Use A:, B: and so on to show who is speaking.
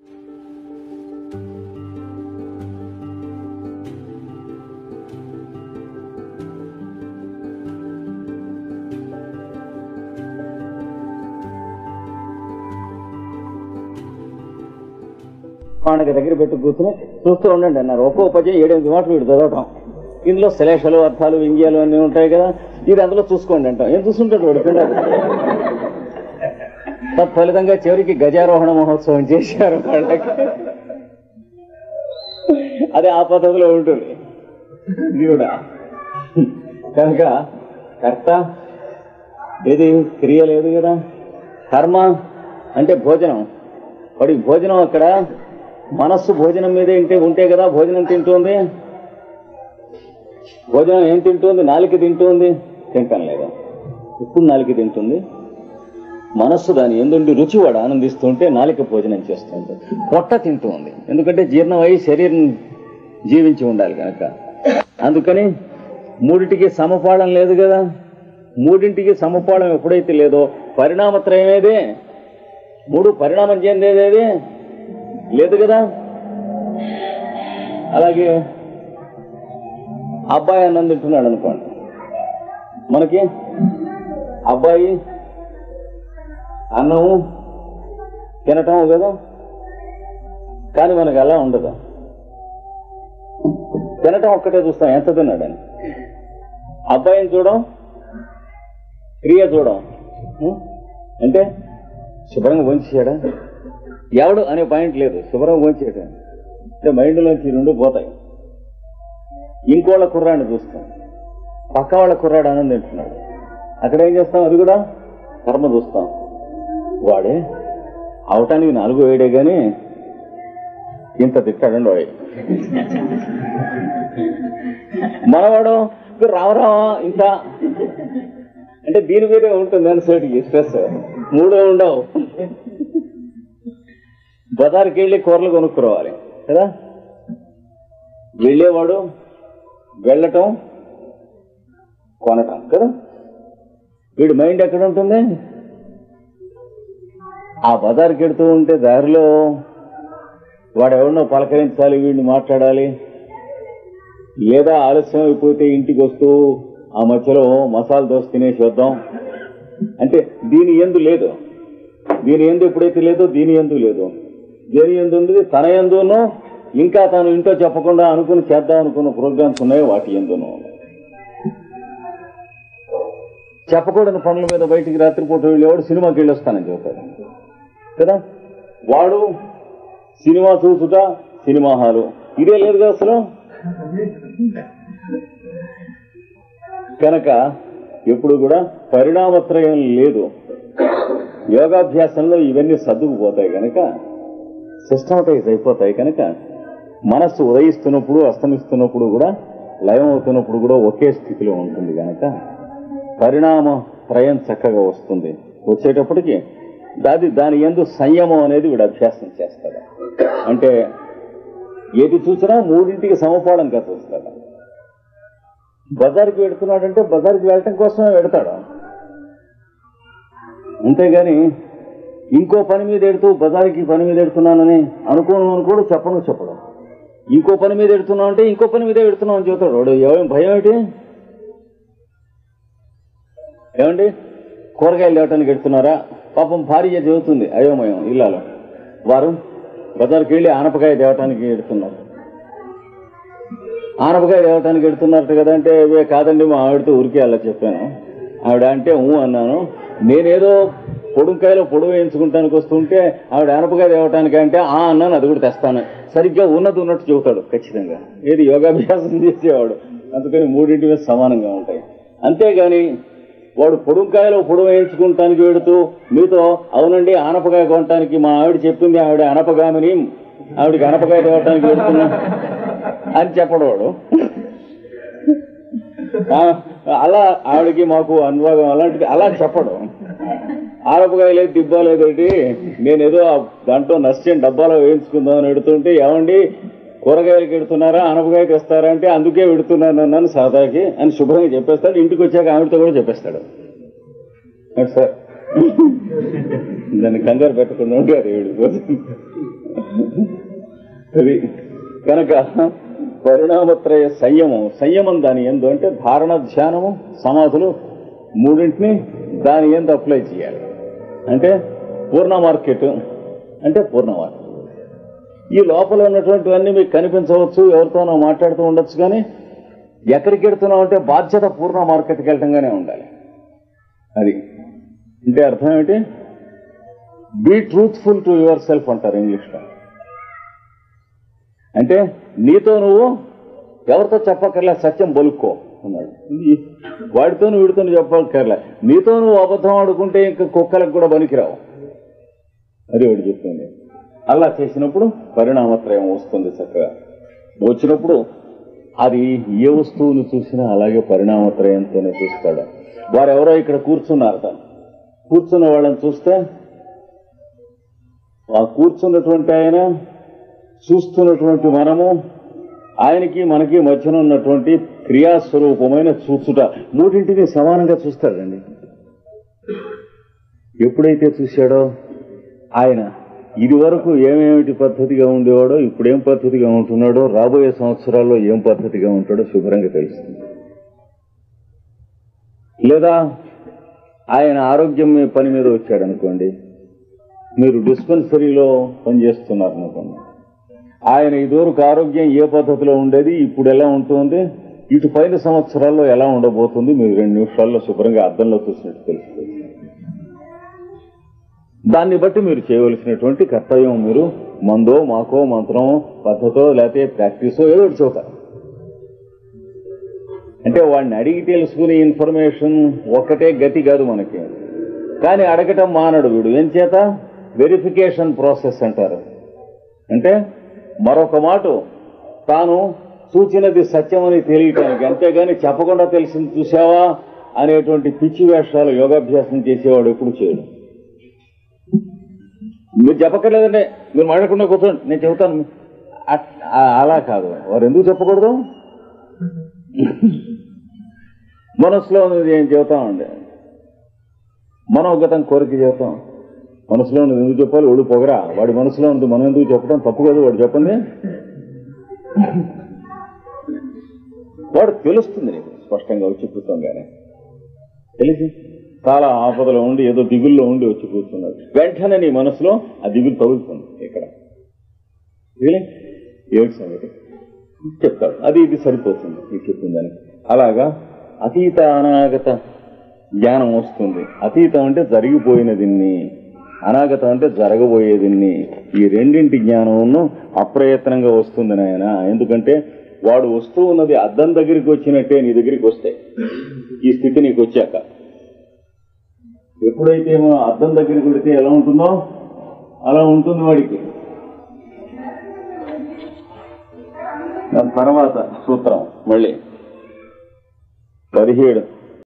A: వాడికి దగ్గర పెట్టి కూర్చుని చూస్తూ ఉండండి అన్నారు ఒక్కో పద్యం ఏడెనిమిది మాటలు వీడు చదవటం ఇందులో శ్లేషలు అర్థాలు వ్యంగ్యాలు అన్నీ ఉంటాయి కదా ఇది అందులో చూసుకోండి అంటాం ఏం చూస్తుంటాడు వాడు కింద తత్ఫలితంగా చివరికి గజారోహణ మహోత్సవం చేశారు వాళ్ళకి అదే ఆ పద్ధతిలో ఉంటుంది ఇది కూడా కనుక కర్త ఏది క్రియ లేదు కదా కర్మ అంటే భోజనం వాడి భోజనం అక్కడ మనస్సు భోజనం మీదే ఇంటే ఉంటే కదా భోజనం తింటుంది భోజనం ఏం తింటుంది నాలుక తింటుంది తింటాం లేదా ఇప్పుడు నాలుక తింటుంది మనస్సు దాని ఎందుండి రుచి వాడు ఆనందిస్తుంటే నాలిక భోజనం చేస్తుంది పొట్ట తింటూ ఉంది ఎందుకంటే జీర్ణమై శరీరం జీవించి ఉండాలి కనుక అందుకని మూడింటికి సమపాళం లేదు కదా మూడింటికి సమపాళం ఎప్పుడైతే లేదో పరిణామత్రయమేదే మూడు పరిణామం చెందేదేది లేదు కదా అలాగే అబ్బాయి అన్నం తింటున్నాడు అనుకోండి మనకి అబ్బాయి అన్నము తినటం కదా కానీ మనకు అలా ఉండదు తినటం ఒక్కటే చూస్తాం ఎంత తిన్నాడని అబ్బాయిని చూడం క్రియ చూడం ఉం? అంటే శుభ్రంగా వంచేయడా ఎవడు అనే పాయింట్ లేదు శుభ్రంగా వంచేయడం అంటే మైండ్లోంచి ఈ రెండు పోతాయి ఇంకోళ్ళ కుర్రాడిని చూస్తాం పక్క వాళ్ళ కుర్రాడు ఆనందం తింటున్నాడు అక్కడ ఏం చేస్తాం అది కూడా కర్మ చూస్తాం వాడే అవటానికి నాలుగు వేడే గాని ఇంత తిట్టాడండి వాడు మనవాడు "ఇక రావరావా ఇంత అంటే దీని మీదే ఉంటుంది అనిసరికి స్ట్రెస్ మూడో ఉండవు బజార్కి వెళ్ళి కూరలు కొనుక్కురావాలి కదా వెళ్ళేవాడు వెళ్ళటం కొనటం కదా వీడి మైండ్ ఎక్కడ ఉంటుంది ఆ బజార్కి వెడుతూ ఉంటే దారిలో వాడు ఎవరినో పలకరించాలి వీడిని మాట్లాడాలి లేదా ఆలస్యం అయిపోతే ఇంటికి వస్తూ ఆ మధ్యలో మసాలా దోశ తినేసి వద్దాం అంటే దీని ఎందు లేదు దీని ఎందు ఎప్పుడైతే లేదో దీని ఎందు లేదు దేని ఎందు ఉంది తన ఎందును ఇంకా తాను ఇంట్లో చెప్పకుండా అనుకుని చేద్దాం అనుకున్న ప్రోగ్రామ్స్ ఉన్నాయో వాటి ఎందును చెప్పకూడని పనుల మీద బయటికి రాత్రిపూట వెళ్ళేవాడు సినిమాకి వెళ్ళి వస్తానని చెబుతాడు కదా వాడు సినిమా చూసుట సినిమా హాలు ఇదే లేదు కదా అసలు కనుక ఎప్పుడు కూడా పరిణామత్రయం లేదు యోగాభ్యాసంలో ఇవన్నీ సర్దుకుపోతాయి కనుక సిస్టమటైజ్ అయిపోతాయి కనుక మనస్సు ఉదయిస్తున్నప్పుడు అస్తమిస్తున్నప్పుడు కూడా లయం అవుతున్నప్పుడు కూడా ఒకే స్థితిలో ఉంటుంది కనుక పరిణామ త్రయం చక్కగా వస్తుంది వచ్చేటప్పటికి దాది దాని ఎందు సంయమం అనేది వీడు అభ్యాసం చేస్తాడు అంటే ఏది చూసినా మూడింటికి సమపాడంగా చూస్తాడు బజార్కి వెడుతున్నాడంటే బజార్కి వెళ్ళటం కోసమే వెడతాడు అంతేగాని ఇంకో పని మీద ఎడుతూ బజార్కి పని మీద ఎడుతున్నానని అనుకోను అనుకోడు చెప్పను చెప్పడం ఇంకో పని మీద ఎడుతున్నావు అంటే ఇంకో పని మీద ఎడుతున్నావు అని చెబుతాడు వాడు ఏం భయం ఏంటి ఏమండి కూరగాయలు తేవటానికి ఎడుతున్నారా పాపం భార్య చెబుతుంది అయోమయం ఇల్లాలో వారు బజార్కి వెళ్ళి ఆనపకాయ తేవటానికి ఎడుతున్నారు ఆనపకాయ తేవటానికి ఎడుతున్నారట కదా అంటే "ఇవే కాదండి మా ఆవిడతో ఉరికి అలా చెప్పాను ఆవిడ అంటే ఊ అన్నాను నేనేదో పొడుంకాయలో పొడుగు వేయించుకుంటానికి వస్తుంటే ఆవిడ ఆనపకాయ తేవటానికి అంటే ఆ అన్నాను అది కూడా తెస్తాను సరిగ్గా ఉన్నది ఉన్నట్టు చెబుతాడు ఖచ్చితంగా ఏది యోగాభ్యాసం చేసేవాడు అందుకని మూడింటి మీద సమానంగా ఉంటాయి అంతేగాని వాడు పొడుంకాయలో పొడుగు వేయించుకుంటానికి వెడుతూ మీతో అవునండి ఆనపకాయ కొనటానికి మా ఆవిడ చెప్పింది ఆవిడ అనపగామిని ఆవిడకి అనపకాయ తేవటానికి వెళ్తున్నా అని చెప్పడు వాడు ఆ, అలా ఆవిడకి మాకు అనుభవం అలాంటిది అలా చెప్పడు ఆనపకాయ లేదు దిబ్బా లేదండి నేనేదో ఆ దాంట్లో నష్టం డబ్బాలో వేయించుకుందాం అని ఎడుతుంటే ఏమండి కూరగాయలకి ఎడుతున్నారా ఆనపకాయ తెస్తారా అంటే అందుకే పెడుతున్నాను అన్నాను సాదాకి అని శుభ్రంగా చెప్పేస్తాడు ఇంటికి వచ్చాక ఆవిడతో కూడా చెప్పేస్తాడు ఏంటి సార్ దాన్ని కంగారు పెట్టకుండా ఉంటే అది వెళ్ళిపోతుంది అది కనుక పరిణామత్రయ సంయమం సంయమం దాని ఎందు అంటే ధారణ ధ్యానము సమాధులు మూడింటిని దాని ఎందు అప్లై చేయాలి అంటే పూర్ణ మార్కెట్ అంటే పూర్ణ మార్కెట్ ఈ లోపల ఉన్నటువంటివన్నీ మీకు కనిపించవచ్చు ఎవరితోనో మాట్లాడుతూ ఉండొచ్చు కానీ ఎక్కడికి వెళ్తున్నాం అంటే బాధ్యత పూర్ణ మార్కెట్కి వెళ్ళటంగానే ఉండాలి అది అంటే అర్థం ఏమిటి be truthful to yourself అంటారు ఇంగ్లీష్లో అంటే నీతో నువ్వు ఎవరితో చెప్పక్కర్లే సత్యం బలుక్కో అన్నాడు ఇది వాడితో వీడితో చెప్పక్కర్లే నీతో నువ్వు అబద్ధం ఆడుకుంటే ఇంకా కుక్కలకు కూడా పనికిరావు అది వాడు చెప్పింది అలా చేసినప్పుడు పరిణామత్రయం వస్తుంది చక్కగా వచ్చినప్పుడు అది ఏ వస్తువుని చూసినా అలాగే పరిణామత్రయంతోనే చూస్తాడు వారెవరో ఇక్కడ కూర్చున్నారు కూర్చున్న వాళ్ళని చూస్తే ఆ కూర్చున్నటువంటి ఆయన చూస్తున్నటువంటి మనము ఆయనకి మనకి మధ్యన ఉన్నటువంటి క్రియాస్వరూపమైన చూచుట మూడింటిని సమానంగా చూస్తాడండి ఎప్పుడైతే చూశాడో ఆయన ఇది వరకు ఏమేమిటి పద్ధతిగా ఉండేవాడో ఇప్పుడు ఏం పద్ధతిగా ఉంటున్నాడో రాబోయే సంవత్సరాల్లో ఏం పద్ధతిగా ఉంటాడో శుభ్రంగా తెలుస్తుంది లేదా ఆయన ఆరోగ్యం మీ పని మీద వచ్చాడు అనుకోండి మీరు డిస్పెన్సరీలో పనిచేస్తున్నారు అనుకోండి ఆయన ఇదివరకు ఆరోగ్యం ఏ పద్ధతిలో ఉండేది ఇప్పుడు ఎలా ఉంటుంది ఇటు పైన సంవత్సరాల్లో ఎలా ఉండబోతుంది మీరు రెండు నిమిషాల్లో శుభ్రంగా అద్దంలో చూసినట్టు తెలుస్తుంది దాన్ని బట్టి మీరు చేయవలసినటువంటి కర్తవ్యం మీరు మందో మాకో మంత్రమో పద్ధతో లేకపోతే ప్రాక్టీసో ఏదో ఒకటి చెబుతారు అంటే వాడిని అడిగి తెలుసుకునే ఇన్ఫర్మేషన్ ఒక్కటే గతి కాదు మనకి కానీ అడగటం మానడు వీడు ఏం చేత వెరిఫికేషన్ ప్రాసెస్ అంటారు అంటే మరొక మాట తాను సూచినది సత్యమని తెలియటానికి అంతేగాని చెప్పకుండా తెలిసింది చూసావా అనేటువంటి పిచ్చి వేషాలు యోగాభ్యాసం చేసేవాడు ఎప్పుడు చేయడు మీరు చెప్పక్కర్లేదంటే మీరు మాట్లాడకుండా కూర్చోండి నేను చెబుతాను అట్- ఆ- అలా కాదు వారు ఎందుకు చెప్పకూడదు మనసులో ఉన్నది ఏం చెబుతామండి మనోగతం కోరిక చెబుతాం మనసులో ఉన్నది ఎందుకు చెప్పాలి ఒడు పొగరా వాడి మనసులో ఉంది మనం ఎందుకు చెప్పడం తప్పు కాదు వాడు చెప్పండి వాడు తెలుస్తుంది నీకు స్పష్టంగా వచ్చి కూర్చోగానే తెలిసి చాలా ఆపదలో ఉండి ఏదో దిగుల్లో ఉండి వచ్చి కూర్చున్నాడు వెంటనే నీ మనసులో ఆ దిగులు తగులుతుంది ఇక్కడ really? ఏమిటి సంగతి చెప్తాడు అది ఇది సరిపోతుంది ఇది చెప్పిందని అలాగా అతీత అనాగత జ్ఞానం వస్తుంది అతీతం అంటే జరిగిపోయినదిన్ని అనాగతం అంటే జరగబోయేదిన్ని ఈ రెండింటి జ్ఞానమును అప్రయత్నంగా వస్తుంది నాయన ఎందుకంటే వాడు వస్తూ ఉన్నది అద్దం దగ్గరికి వచ్చినట్టే నీ దగ్గరికి వస్తే ఈ స్థితి నీకు వచ్చాక ఎప్పుడైతే మనం అద్దం దగ్గరికి వెళితే ఎలా ఉంటుందో అలా ఉంటుంది వాడికి దాని తర్వాత సూత్రం మళ్ళీ పదిహేడు